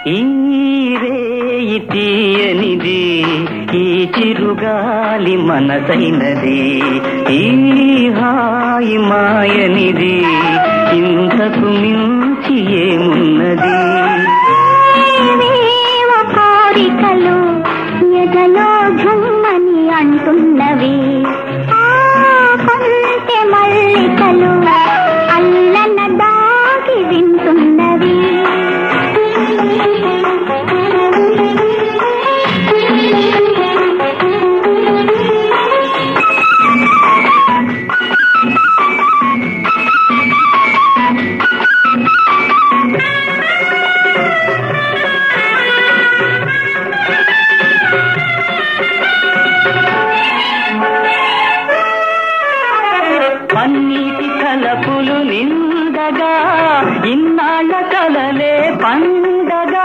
ఈ రేయి తీయనిది ఈ చిరుగాలి మనసైనది ఈ హాయి మాయనిది ఇంతకు మించి ఏమున్నది ఏవేవో కోరికలు ఎదలో ఝుమ్మని అంటున్నవి ఆ కొంటె మల్లికలు అల్లన దాగి వింటున్నవి పన్నీటి కలపులు నిండగా ఇన్నాళ్ళ కలలే పండగా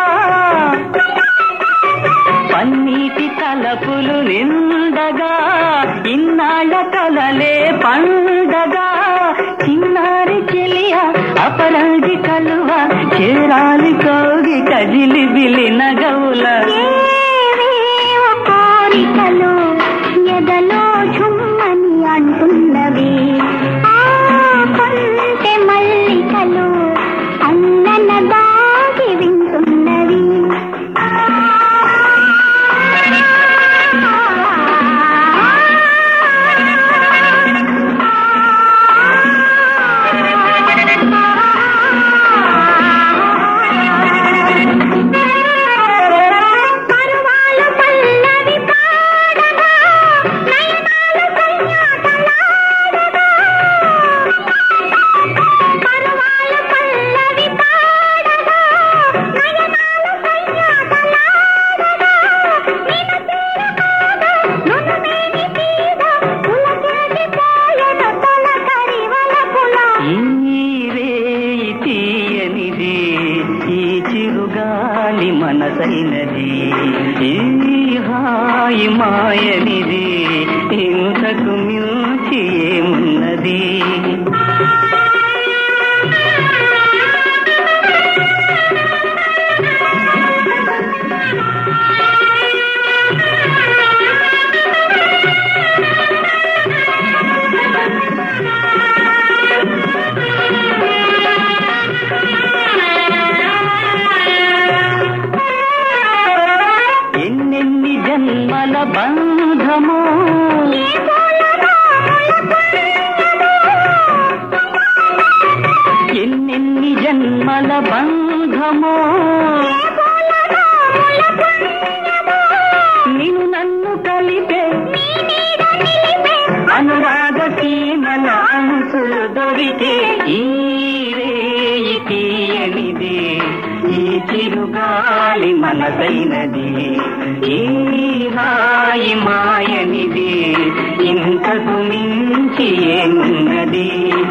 పన్నీటి తలపులు నిండగా ఇన్నాళ్ళ కలలే పండగా చిన్నారి చెలియ అపరాధి కలువ చేరాలి కోగి కజిలి బిలి నగవుల ఏవేవో కోరికలు ఎదలో ఝుమ్మని అంటున్నవి ఆ కొంటె మల్లికలు అల్లన దాగి వింటున్నవి పరువాలు పల్లవి పాడగా నయనాలు కన్యాతలాడగా పరువాలు పల్లవి పాడగా నయనాలు కన్యాతలాడగా నిన తీరకాగా నునుమేని తీగ పులకేసి పోయెద తొలకరి వలపుల ఈ రేయి తీయనిది ఈ చిరుగాలి మనసైనది ఈ హాయి మాయనిది ఇంతకు మించి ఏమున్నది ఎన్నెన్ని జన్మల బంధమో ఎన్నెన్ని జన్మల బంధమో నిన్ను నన్ను కలిపే అనురాగ సీమల అంచులు దొరికే ఈ రేయి తీయనిది ఈ చిరుగాలి మనసైనది ఈ హాయి మాయనిది ఇంతకు మించి ఏమున్నది